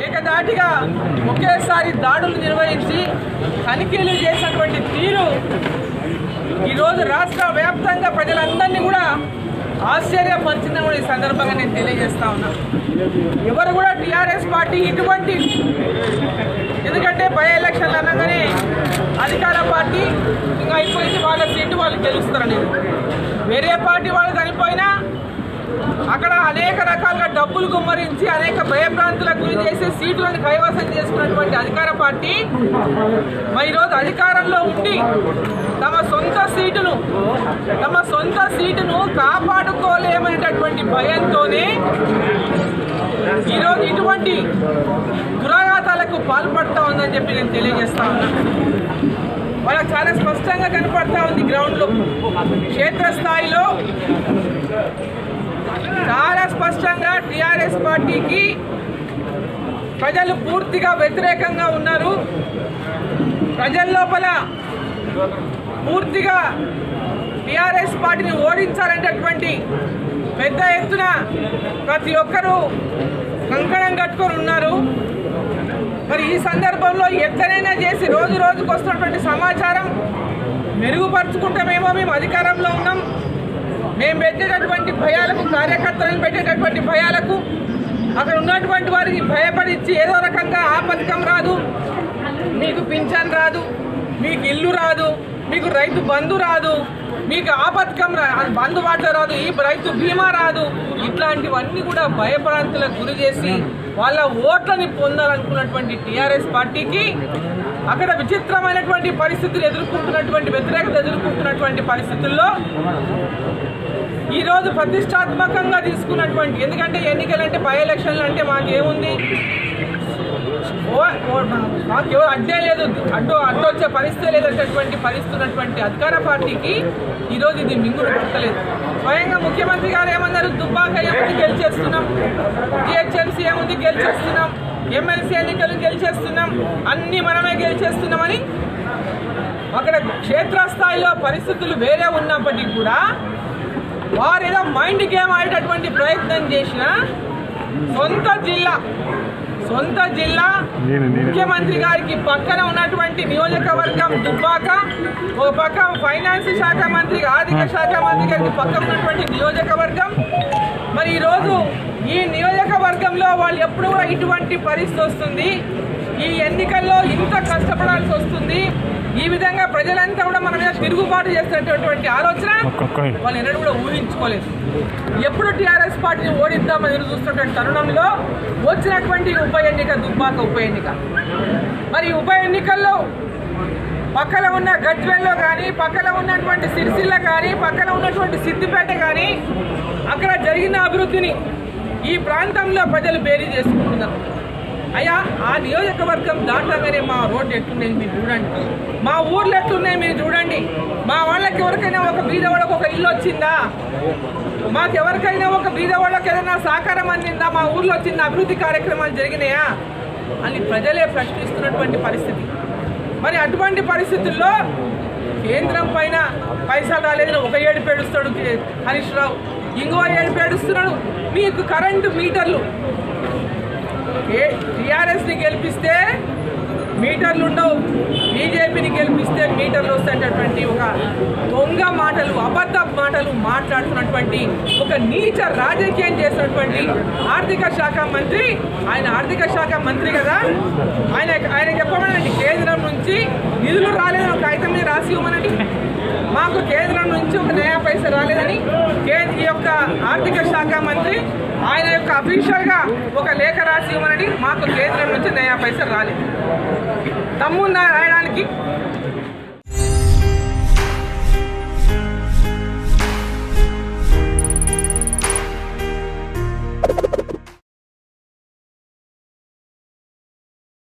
ఏకదాటిగా ఒకేసారి దాడులు నిర్వహించి తనిఖీలు చేసినటువంటి తీరు ఈరోజు రాష్ట్ర వ్యాప్తంగా ప్రజలందరినీ కూడా ఆశ్చర్యపరిచిందని కూడా ఈ సందర్భంగా నేను తెలియజేస్తా ఉన్నా ఎవరు కూడా టీఆర్ఎస్ పార్టీ ఇటువంటి ఎందుకంటే బై ఎలక్షన్లు అనగానే అధికార పార్టీ ఇంకా అయిపోయింది వాళ్ళ సీటు వాళ్ళు గెలుస్తారనేది వేరే పార్టీ వాళ్ళు చనిపోయినా అక్కడ అనేక రకాలుగా డబ్బులు గుమ్మరించి అనేక భయభ్రాంతులకు గురి చేసి సీట్లను కైవసం చేసుకున్నటువంటి అధికార పార్టీ మరి ఈరోజు అధికారంలో ఉండి తమ సొంత సీటును తమ సొంత సీటును కాపాడుకోలేమనేటటువంటి భయంతోనే ఈరోజు ఇటువంటి దురాఘాతాలకు పాల్పడతా ఉందని చెప్పి నేను తెలియజేస్తా ఉన్నా వాళ్ళకి చాలా స్పష్టంగా కనపడతా ఉంది గ్రౌండ్లో క్షేత్రస్థాయిలో చాలా స్పష్టంగా టిఆర్ఎస్ పార్టీకి ప్రజలు పూర్తిగా వ్యతిరేకంగా ఉన్నారు ప్రజల లోపల పూర్తిగా టిఆర్ఎస్ పార్టీని ఓడించాలనేటటువంటి పెద్ద ఎత్తున ప్రతి ఒక్కరూ కంకణం కట్టుకొని ఉన్నారు మరి ఈ సందర్భంలో ఎట్లనైనా చేసి రోజు రోజుకు వస్తున్నటువంటి సమాచారం మెరుగుపరుచుకుంటామేమో మేము అధికారంలో ఉన్నాం మేము పెట్టేటటువంటి భయాలకు కార్యకర్తలను పెట్టేటటువంటి భయాలకు అక్కడ ఉన్నటువంటి వారికి భయపడిచ్చి ఏదో రకంగా ఆ పథకం రాదు మీకు పింఛన్ రాదు మీకు ఇల్లు రాదు మీకు రైతు బంధు రాదు మీకు ఆ పథకం రా అది బంధు వాట రాదు ఈ రైతు బీమా రాదు ఇట్లాంటివన్నీ కూడా భయప్రాంతులకు గురి చేసి వాళ్ళ ఓట్లని పొందాలనుకున్నటువంటి టీఆర్ఎస్ పార్టీకి అక్కడ విచిత్రమైనటువంటి పరిస్థితులు ఎదుర్కొంటున్నటువంటి వ్యతిరేకత ఎదుర్కొంటున్నటువంటి పరిస్థితుల్లో ఈ రోజు ప్రతిష్టాత్మకంగా తీసుకున్నటువంటి ఎందుకంటే ఎన్నికలంటే బై ఎలక్షన్లు అంటే మాకేముంది ఓ- ఓ- మాకు ఎవరు అడ్డే లేదు అడ్డు అడ్డు వచ్చే పరిస్థితి లేదన్నటువంటి పరిస్థితి ఉన్నటువంటి అధికార పార్టీకి ఈరోజు ఇది మింగుడు పట్టలేదు స్వయంగా ముఖ్యమంత్రి గారు ఏమన్నారు దుబ్బాక ఏముంది గెలిచేస్తున్నాం జిహెచ్ఎంసీ ఏముంది గెలిచేస్తున్నాం ఎమ్మెల్సీ ఎన్నికలు గెలిచేస్తున్నాం అన్ని మనమే గెలిచేస్తున్నామని అక్కడ క్షేత్రస్థాయిలో పరిస్థితులు వేరే ఉన్నప్పటికీ కూడా వారు ఏదో మైండ్ గేమ్ ఆడేటటువంటి ప్రయత్నం చేసిన సొంత జిల్లా సొంత జిల్లా ముఖ్యమంత్రి గారికి పక్కన ఉన్నటువంటి నియోజకవర్గం దుబ్బాక ఒక పక్క ఫైనాన్స్ శాఖ మంత్రి ఆర్థిక శాఖ మంత్రి గారికి పక్కన ఉన్నటువంటి నియోజకవర్గం మరి ఈరోజు ఈ నియోజకవర్గంలో వాళ్ళు ఎప్పుడు కూడా ఇటువంటి పరిస్థితి వస్తుంది ఈ ఎన్నికల్లో ఇంత కష్టపడాల్సి వస్తుంది ఈ విధంగా ప్రజలంతా కూడా మన మీద తిరుగుబాటు చేస్తున్నటువంటి ఆలోచన వాళ్ళు ఎన్నడూ కూడా ఊహించుకోలేదు ఎప్పుడు టీఆర్ఎస్ పార్టీని ఓడిద్దామని ఎదురు చూస్తున్నటువంటి తరుణంలో వచ్చినటువంటి ఉప ఎన్నిక దుబ్బాక ఉప ఎన్నిక మరి ఈ ఉప ఎన్నికల్లో పక్కన ఉన్న గజ్వేల్లో కానీ పక్కన ఉన్నటువంటి సిరిసిల్ల కానీ పక్కన ఉన్నటువంటి సిద్దిపేట కానీ అక్కడ జరిగిన అభివృద్ధిని ఈ ప్రాంతంలో ప్రజలు బేరీ చేసుకుంటున్నారు అయ్యా ఆ నియోజకవర్గం దాటగానే మా రోడ్డు ఎట్లున్నాయి మీరు చూడండి మా ఊర్లు ఎట్లున్నాయి మీరు చూడండి మా వాళ్ళకి ఎవరికైనా ఒక బీద వాళ్ళకి ఒక ఇల్లు వచ్చిందా మాకు ఎవరికైనా ఒక బీద వాళ్ళకి ఏదైనా సహకారం అందిందా మా ఊర్లో చిన్న అభివృద్ధి కార్యక్రమాలు జరిగినాయా అని ప్రజలే ప్రశ్నిస్తున్నటువంటి పరిస్థితి మరి అటువంటి పరిస్థితుల్లో కేంద్రం పైన పైసలు రాలేదని ఒక ఏడు పేడుస్తాడు కే- హరీష్ రావు ఇంకో ఏడు పేడుస్తున్నాడు మీకు కరెంటు మీటర్లు టీఆర్ఎస్ని గెలిపిస్తే మీటర్లు ఉండవు బీజేపీని గెలిపిస్తే మీటర్లు వస్తాయటువంటి ఒక దొంగ మాటలు అబద్ధ మాటలు మాట్లాడుతున్నటువంటి ఒక నీచ రాజకీయం చేసినటువంటి ఆర్థిక శాఖ మంత్రి ఆయన ఆర్థిక శాఖ మంత్రి కదా ఆయన ఆయన చెప్పమనండి కేంద్రం నుంచి నిధులు రాలేదని ఒక కాగితం మీద రాసి ఇవ్వమనండి మాకు కేంద్రం నుంచి ఒక నయా పైస రాలేదని కే- ఈ యొక్క ఆర్థిక శాఖ మంత్రి ఆయన యొక్క అఫీషియల్ గా ఒక లేఖ రాసి ఇవ్వమని మాకు కేంద్రం నుంచి నయా పైసలు రాలేదు తమ్ముందా రాయడానికి